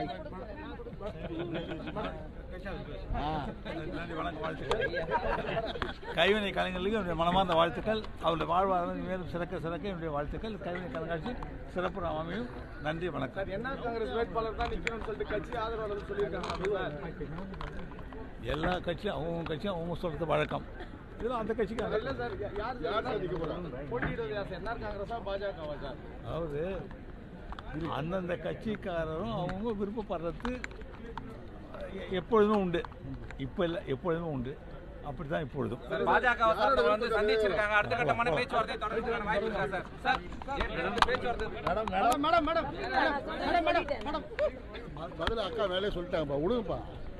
நன்றி வணக்கம் வாழ்த்துக்கள் கைவினை கலைஞர்களுக்கு என்னுடைய மனமார்ந்த வாழ்த்துக்கள் அவருடைய வாழ்வாதாரம் மேலும் சிறக்க சிறக்க என்னுடைய வாழ்த்துக்கள் கைவினை கண்காட்சி சிறப்பு அமையும் நன்றி வணக்கம் என்ஆர் காங்கிரஸ் வேட்பாளர் தான் நிக்கணும்னு சொல்லிட்டு கட்சி ஆதரவாளர்கள் சொல்லியிருக்காங்க எல்லா கட்சியும் அவங்க கட்சியும் அவங்க சொல்றது வழக்கம் இதெல்லாம் அந்த கட்சிக்கு இல்ல சார் யார் யார் சந்திக்க போறாங்க போட்டியிடுவது யார் என்ஆர் காங்கிரஸா பாஜகவா சார் அதாவது அந்தந்த கட்சிக்காரரும் அவங்க விருப்பப்படுறது எ- எப்பொழுதும் உண்டு இப்போ இல்லை எப்பொழுதும் உண்டு அப்படி தான் இப்பொழுதும் பாஜக வந்து சந்திச்சிருக்காங்க அடுத்த கட்டமான பேச்சுவார்த்தை தொடர்றதுக்கான வாய்ப்பு இருக்கா சார் சார் ஏற்கனவே பேச்சுவார்த்தை madam madam madam madam madam madam பதில் அக்கா வேலையை சொல்லிட்டாங்கப்பா விடுங்கப்பா